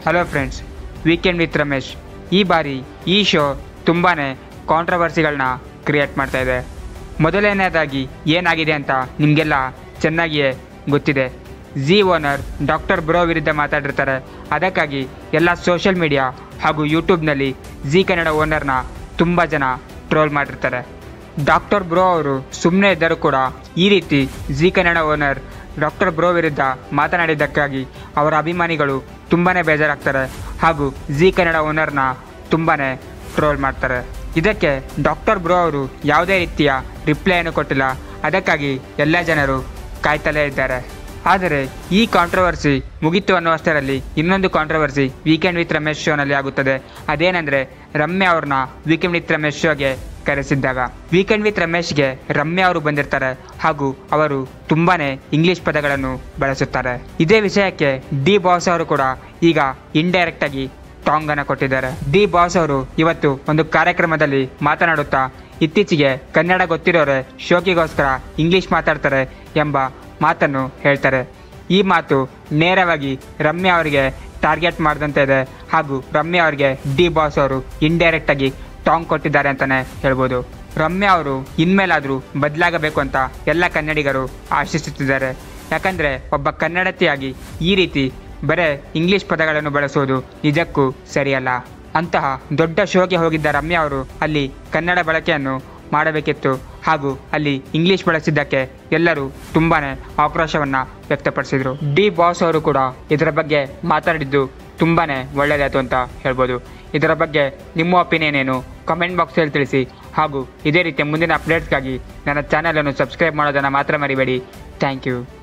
hello friends weekend with Ramesh ಈ ಬಾರಿ ಈ ಶೋ ತುಂಬಾ ಕಾಂಟ್ರವರ್ಸಿಗಳನ್ನ ಕ್ರಿಯೇಟ್ ಮಾಡ್ತಾ ಇದೆ ಮೊದಲನೇದಾಗಿ ಏನಾಗಿದೆ ಅಂತ ನಿಮಗೆಲ್ಲ ಚೆನ್ನಾಗಿಯೇ ಗೊತ್ತಿದೆ ಝಿ ಓನರ್ ಡಾಕ್ಟರ್ ಬ್ರೋ ವಿರುದ್ಧ ಮಾತಾಡಿರ್ತಾರೆ ಅದಕ್ಕಾಗಿ ಎಲ್ಲ ಸೋಷಿಯಲ್ ಮೀಡಿಯಾ ಹಾಗೂ ಯೂಟ್ಯೂಬ್ನಲ್ಲಿ ಝಿ ಕನ್ನಡ ಓನರ್ನ ತುಂಬ ಜನ ಟ್ರೋಲ್ ಮಾಡಿರ್ತಾರೆ ಡಾಕ್ಟರ್ ಬ್ರೋ ಅವರು ಸುಮ್ಮನೆ ಇದ್ದರೂ ಕೂಡ ಈ ರೀತಿ Zee Kannada owner doctor bro ವಿರುದ್ಧ ಮಾತನಾಡಿದ್ದಕ್ಕಾಗಿ ಅವರ ಅಭಿಮಾನಿಗಳು ತುಂಬಾ ಬೇಜಾರಾಗ್ತಾರೆ ಹಾಗೂ ಝಿ ಕನ್ನಡ ಓನರ್ನ ತುಂಬಾ ಟ್ರೋಲ್ ಮಾಡ್ತಾರೆ ಇದಕ್ಕೆ ಡಾಕ್ಟರ್ ಬ್ರೋ ಅವರು ಯಾವುದೇ ರೀತಿಯ ರಿಪ್ಲೈಯನ್ನು ಕೊಟ್ಟಿಲ್ಲ ಅದಕ್ಕಾಗಿ ಎಲ್ಲ ಜನರು ಕಾಯ್ತಲೇ ಇದ್ದಾರೆ ಆದರೆ ಈ ಕಾಂಟ್ರವರ್ಸಿ ಮುಗೀತು ಅನ್ನುವಷ್ಟರಲ್ಲಿ ಇನ್ನೊಂದು ಕಾಂಟ್ರವರ್ಸಿ ವೀಕೆಂಡ್ ವಿತ್ ರಮೇಶ್ ಶೋನಲ್ಲಿ ಆಗುತ್ತದೆ ಅದೇನೆಂದರೆ ರಮ್ಯಾ ಅವ್ರನ್ನ ವೀಕೆಂಡ್ ವಿತ್ ರಮೇಶ್ ಶೋಗೆ ಕರೆಸಿದ್ದಾಗ ವೀಕೆಂಡ್ ವಿತ್ ರಮೇಶ್ಗೆ ರಮ್ಯಾ ಅವರು ಬಂದಿರ್ತಾರೆ ಹಾಗೂ ಅವರು ತುಂಬಾನೇ ಇಂಗ್ಲಿಷ್ ಪದಗಳನ್ನು ಬಳಸುತ್ತಾರೆ ಇದೇ ವಿಷಯಕ್ಕೆ ಡಿ ಬಾಸ್ ಅವರು ಕೂಡ ಈಗ ಇಂಡೈರೆಕ್ಟ್ ಆಗಿ ಟಾಂಗ್ ಅನ್ನು ಕೊಟ್ಟಿದ್ದಾರೆ ಡಿ ಬಾಸ್ ಅವರು ಇವತ್ತು ಒಂದು ಕಾರ್ಯಕ್ರಮದಲ್ಲಿ ಮಾತನಾಡುತ್ತಾ ಇತ್ತೀಚೆಗೆ ಕನ್ನಡ ಗೊತ್ತಿರೋರೆ ಶೋಕಿಗೋಸ್ಕರ ಇಂಗ್ಲಿಷ್ ಮಾತಾಡ್ತಾರೆ ಎಂಬ ಮಾತನ್ನು ಹೇಳ್ತಾರೆ ಈ ಮಾತು ನೇರವಾಗಿ ರಮ್ಯಾ ಅವರಿಗೆ ಟಾರ್ಗೆಟ್ ಮಾಡಿದಂತೆ ಇದೆ ಹಾಗೂ ರಮ್ಯಾ ಅವರಿಗೆ ಡಿ ಬಾಸ್ ಅವರು ಇಂಡೈರೆಕ್ಟ್ ಆಗಿ ಟಾಂಗ್ ಕೊಟ್ಟಿದ್ದಾರೆ ಅಂತಾನೆ ಹೇಳ್ಬೋದು ರಮ್ಯಾ ಅವರು ಇನ್ಮೇಲಾದರೂ ಬದಲಾಗಬೇಕು ಅಂತ ಎಲ್ಲ ಕನ್ನಡಿಗರು ಆಶಿಸುತ್ತಿದ್ದಾರೆ ಯಾಕಂದ್ರೆ ಒಬ್ಬ ಕನ್ನಡತಿಯಾಗಿ ಈ ರೀತಿ ಬರೇ ಇಂಗ್ಲಿಷ್ ಪದಗಳನ್ನು ಬಳಸುವುದು ನಿಜಕ್ಕೂ ಸರಿಯಲ್ಲ ಅಂತಹ ದೊಡ್ಡ ಶೋಗೆ ಹೋಗಿದ್ದ ರಮ್ಯಾ ಅವರು ಅಲ್ಲಿ ಕನ್ನಡ ಬಳಕೆಯನ್ನು ಮಾಡಬೇಕಿತ್ತು ಹಾಗೂ ಅಲ್ಲಿ ಇಂಗ್ಲಿಷ್ ಬಳಸಿದ್ದಕ್ಕೆ ಎಲ್ಲರೂ ತುಂಬಾನೇ ಆಕ್ರೋಶವನ್ನ ವ್ಯಕ್ತಪಡಿಸಿದ್ರು ಡಿ ಬಾಸ್ ಅವರು ಕೂಡ ಇದರ ಬಗ್ಗೆ ಮಾತಾಡಿದ್ದು ತುಂಬಾನೇ ಒಳ್ಳೆಯದಾಯ್ತು ಅಂತ ಹೇಳ್ಬೋದು ಇದರ ಬಗ್ಗೆ ನಿಮ್ಮ ಒಪಿನಿಯನ್ ಏನು ಕಮೆಂಟ್ ಬಾಕ್ಸಲ್ಲಿ ತಿಳಿಸಿ ಹಾಗೂ ಇದೇ ರೀತಿಯ ಮುಂದಿನ ಅಪ್ಡೇಟ್ಸ್ಗಾಗಿ ನನ್ನ ಚಾನಲನ್ನು ಸಬ್ಸ್ಕ್ರೈಬ್ ಮಾಡೋದನ್ನು ಮಾತ್ರ ಮರಿಬೇಡಿ ಥ್ಯಾಂಕ್ ಯು